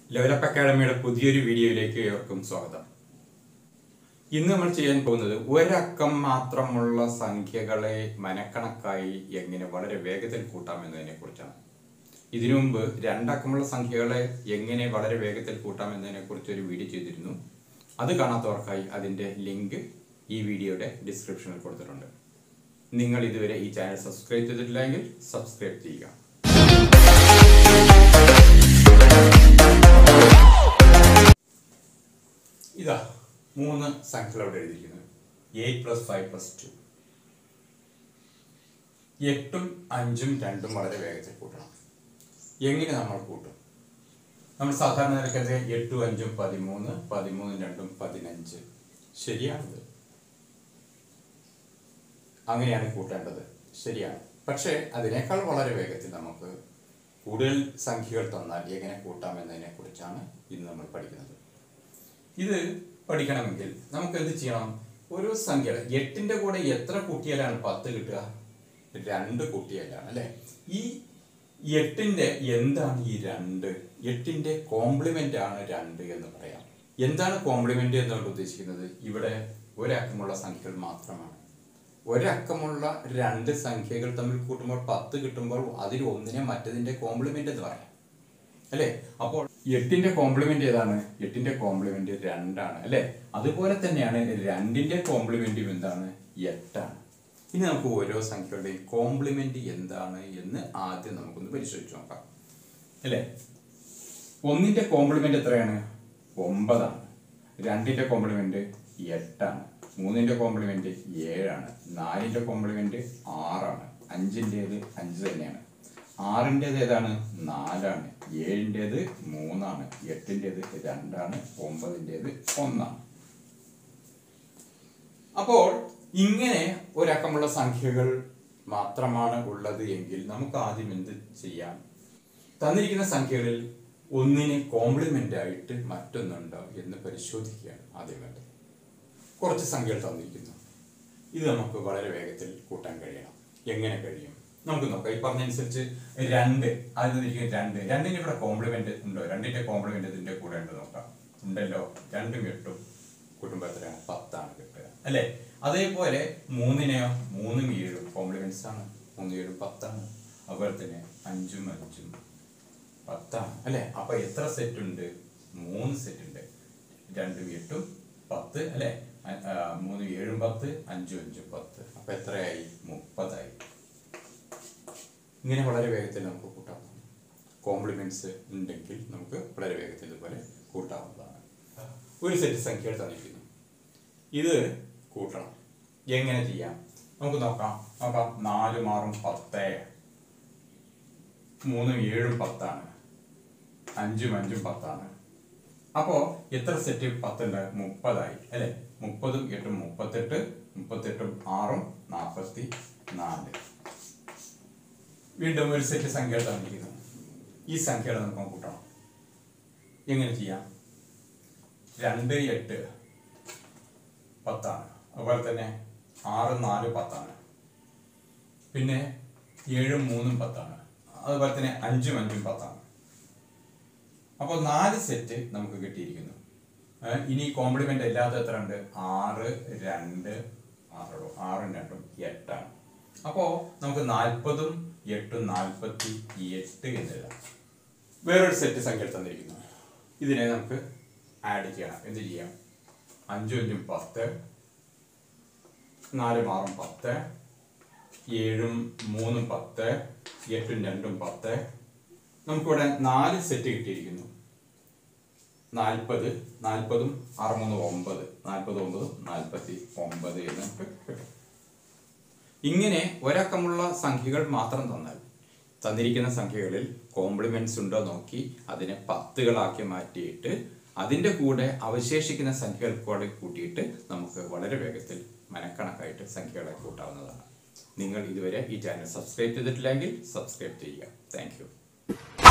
level up അക്കാഡമിയുടെ പുതിയൊരു വീഡിയോയിലേക്ക് ഏവർക്കും സ്വാഗതം ഇന്ന് നമ്മൾ ചെയ്യാൻ പോകുന്നത് ഒരക്കം മാത്രമുള്ള സംഖ്യകളെ മനക്കണക്കായി എങ്ങനെ വളരെ വേഗത്തിൽ കൂട്ടാമെന്നതിനെ കുറിച്ചാണ് ഇതിനു മുമ്പ് രണ്ടക്കമുള്ള സംഖ്യകളെ എങ്ങനെ വളരെ വേഗത്തിൽ കൂട്ടാമെന്നതിനെ കുറിച്ച് ഒരു വീഡിയോ ചെയ്തിരുന്നു അത് കാണാത്തവർക്കായി അതിന്റെ ലിങ്ക് ഈ വീഡിയോയുടെ ഡിസ്ക്രിപ്ഷനിൽ കൊടുത്തിട്ടുണ്ട് നിങ്ങൾ ഇതുവരെ ഈ ചാനൽ സബ്സ്ക്രൈബ് ചെയ്തിട്ടില്ലെങ്കിൽ സബ്സ്ക്രൈബ് ചെയ്യുക ഇതാ മൂന്ന് സംഖ്യകൾ അവിടെ എഴുതിയിരിക്കുന്നത് eight plus five plus two എട്ടും അഞ്ചും രണ്ടും വളരെ വേഗത്തിൽ കൂട്ടണം എങ്ങനെ നമ്മൾ കൂട്ടും നമ്മൾ സാധാരണ നിരക്കത് എട്ടും അഞ്ചും പതിമൂന്ന് പതിമൂന്നും രണ്ടും പതിനഞ്ച് ശരിയാണത് അങ്ങനെയാണ് കൂട്ടേണ്ടത് ശരിയാണ് പക്ഷേ അതിനേക്കാൾ വളരെ വേഗത്തിൽ നമുക്ക് കൂടുതൽ സംഖ്യകൾ തന്നാൽ എങ്ങനെ കൂട്ടാമെന്നതിനെ കുറിച്ചാണ് ഇന്ന് നമ്മൾ പഠിക്കുന്നത് ഇത് പഠിക്കണമെങ്കിൽ നമുക്ക് എന്ത് ചെയ്യണം ഒരു സംഖ്യ എട്ടിന്റെ കൂടെ എത്ര കൂട്ടിയാലാണ് പത്ത് കിട്ടുക രണ്ട് കൂട്ടിയാലാണ് അല്ലെ ഈ എട്ടിന്റെ എന്താണ് ഈ രണ്ട് എട്ടിന്റെ കോംപ്ലിമെന്റ് ആണ് രണ്ട് എന്ന് പറയാം എന്താണ് കോംപ്ലിമെന്റ് എന്നുകൊണ്ട് ഉദ്ദേശിക്കുന്നത് ഇവിടെ ഒരക്കമുള്ള സംഖ്യകൾ മാത്രമാണ് ഒരക്കമുള്ള രണ്ട് സംഖ്യകൾ തമ്മിൽ കൂട്ടുമ്പോൾ പത്ത് കിട്ടുമ്പോൾ അതിൽ ഒന്നിനെ മറ്റതിന്റെ കോംപ്ലിമെന്റ് എന്ന് പറയാം അല്ലേ അപ്പോൾ എട്ടിന്റെ കോംപ്ലിമെന്റ് ഏതാണ് എട്ടിന്റെ കോംപ്ലിമെന്റ് രണ്ടാണ് അല്ലേ അതുപോലെ തന്നെയാണ് രണ്ടിന്റെ കോംപ്ലിമെന്റും എന്താണ് എട്ടാണ് ഇനി നമുക്ക് ഓരോ സംഖ്യകളുടെയും കോംപ്ലിമെന്റ് എന്താണ് എന്ന് ആദ്യം നമുക്കൊന്ന് പരിശോധിച്ച് നോക്കാം അല്ലേ ഒന്നിന്റെ കോംപ്ലിമെന്റ് എത്രയാണ് ഒമ്പതാണ് രണ്ടിന്റെ കോംപ്ലിമെന്റ് എട്ടാണ് മൂന്നിന്റെ കോംപ്ലിമെന്റ് ഏഴാണ് നാലിന്റെ കോംപ്ലിമെന്റ് ആറാണ് അഞ്ചിൻ്റെത് അഞ്ച് തന്നെയാണ് ആറിൻ്റെത് ഏതാണ് നാലാണ് ഏഴിൻ്റെത് മൂന്നാണ് എട്ടിൻ്റെത് രണ്ടാണ് ഒമ്പതിൻ്റെത് ഒന്നാണ് അപ്പോൾ ഇങ്ങനെ ഒരക്കമുള്ള സംഖ്യകൾ മാത്രമാണ് ഉള്ളത് എങ്കിൽ നമുക്ക് ആദ്യം എന്ത് ചെയ്യാം തന്നിരിക്കുന്ന സംഖ്യകളിൽ ഒന്നിന് കോംപ്ലിമെന്റ് ആയിട്ട് മറ്റൊന്നുണ്ടോ എന്ന് പരിശോധിക്കുകയാണ് ആദ്യം വേണ്ടത് കുറച്ച് സംഖ്യകൾ തന്നിരിക്കുന്നു ഇത് നമുക്ക് വളരെ വേഗത്തിൽ കൂട്ടാൻ കഴിയണം എങ്ങനെ കഴിയും നമുക്ക് നോക്കാം ഈ പറഞ്ഞനുസരിച്ച് രണ്ട് അത് തന്നിരിക്കുന്ന രണ്ട് രണ്ടിന്റെ ഇവിടെ കോംപ്ലിമെന്റ് ഉണ്ടോ രണ്ടിന്റെ കോംപ്ലിമെന്റ് ഇതിന്റെ കൂടെ ഉണ്ട് നോക്കാം ഉണ്ടല്ലോ രണ്ടും എട്ടും കൂട്ടുമ്പോൾ എത്രയാണ് പത്താണ് കിട്ടുക അല്ലെ അതേപോലെ മൂന്നിനെയോ മൂന്നും ഏഴും കോംപ്ലിമെന്റ്സ് ആണ് മൂന്നും ഏഴും പത്താണ് അതുപോലെ തന്നെ അഞ്ചും അഞ്ചും പത്താണ് അല്ലെ അപ്പൊ എത്ര സെറ്റ് ഉണ്ട് മൂന്ന് സെറ്റ് ഉണ്ട് രണ്ടും എട്ടും പത്ത് അല്ലെ അ- ആ, മൂന്നും ഏഴും പത്ത് അഞ്ചും അഞ്ചും പത്ത് അപ്പൊ എത്രയായി മുപ്പതായി ഇങ്ങനെ വളരെ വേഗത്തിൽ നമുക്ക് കൂട്ടാവുന്നതാണ് കോംപ്ലിമെന്റ്സ് ഉണ്ടെങ്കിൽ നമുക്ക് വളരെ വേഗത്തിൽ ഇതുപോലെ കൂട്ടാവുന്നതാണ് ഒരു സെറ്റ് സംഖ്യകൾ തന്നിരിക്കുന്നു ഇത് കൂട്ടണം എങ്ങനെ ചെയ്യാം നമുക്ക് നോക്കാം നോക്കാം നാലും ആറും പത്ത് മൂന്നും ഏഴും പത്താണ് അഞ്ചും അഞ്ചും പത്താണ് അപ്പോ എത്ര സെറ്റ് പത്തുണ്ട് മുപ്പതായി അല്ലെ മുപ്പതും എട്ടും മുപ്പത്തെട്ട് മുപ്പത്തെട്ടും ആറും നാൽപ്പത്തി നാല് വീണ്ടും ഒരു സെറ്റ് സംഖ്യകൾ തന്നിരിക്കുന്നു ഈ സംഖ്യകൾ നമുക്ക് കൂട്ടണം എങ്ങനെ ചെയ്യാം രണ്ട് എട്ട് പത്താണ് അതുപോലെ തന്നെ ആറ് നാല് പത്താണ് പിന്നെ ഏഴും മൂന്നും പത്താണ് അതുപോലെ തന്നെ അഞ്ചും അഞ്ചും പത്താണ് അപ്പോൾ നാല് സെറ്റ് നമുക്ക് കിട്ടിയിരിക്കുന്നു ഏ, ഇനി കോംപ്ലിമെന്റ് അല്ലാത്ത എത്ര ഉണ്ട് ആറ് രണ്ട് ആറുള്ളൂ ആറും രണ്ടും എട്ടാണ് അപ്പോൾ നമുക്ക് നാൽപ്പതും എട്ടും നാൽപ്പത്തി എട്ട് എന്ന് എഴുതാം വേറൊരു സെറ്റ് സംഖ്യ തന്നിരിക്കുന്നു ഇതിനെ നമുക്ക് ആഡ് ചെയ്യണം എന്ത് ചെയ്യാം അഞ്ചും അഞ്ചും പത്ത് നാലും ആറും പത്ത് ഏഴും മൂന്നും പത്ത് എട്ടും രണ്ടും പത്ത് നമുക്കിവിടെ നാല് സെറ്റ് കിട്ടിയിരിക്കുന്നു നാൽപ്പത് നാൽപ്പതും ആറ് മൂന്ന് ഒമ്പത് നാൽപ്പത് ഒമ്പതും നാൽപ്പത്തി ഒമ്പത് എന്ന് നമുക്ക് കിട്ടും ഇങ്ങനെ ഒരക്കമുള്ള സംഖ്യകൾ മാത്രം തന്നാൽ തന്നിരിക്കുന്ന സംഖ്യകളിൽ കോംപ്ലിമെന്റ്സ് ഉണ്ടോ നോക്കി അതിനെ പത്തുകളാക്കി മാറ്റിയിട്ട് അതിൻ്റെ കൂടെ അവശേഷിക്കുന്ന സംഖ്യകൾ കൂടെ കൂട്ടിയിട്ട് നമുക്ക് വളരെ വേഗത്തിൽ മനക്കണക്കായിട്ട് സംഖ്യകളെ കൂട്ടാവുന്നതാണ് നിങ്ങൾ ഇതുവരെ ഈ ചാനൽ സബ്സ്ക്രൈബ് ചെയ്തിട്ടില്ലെങ്കിൽ സബ്സ്ക്രൈബ് ചെയ്യുക താങ്ക്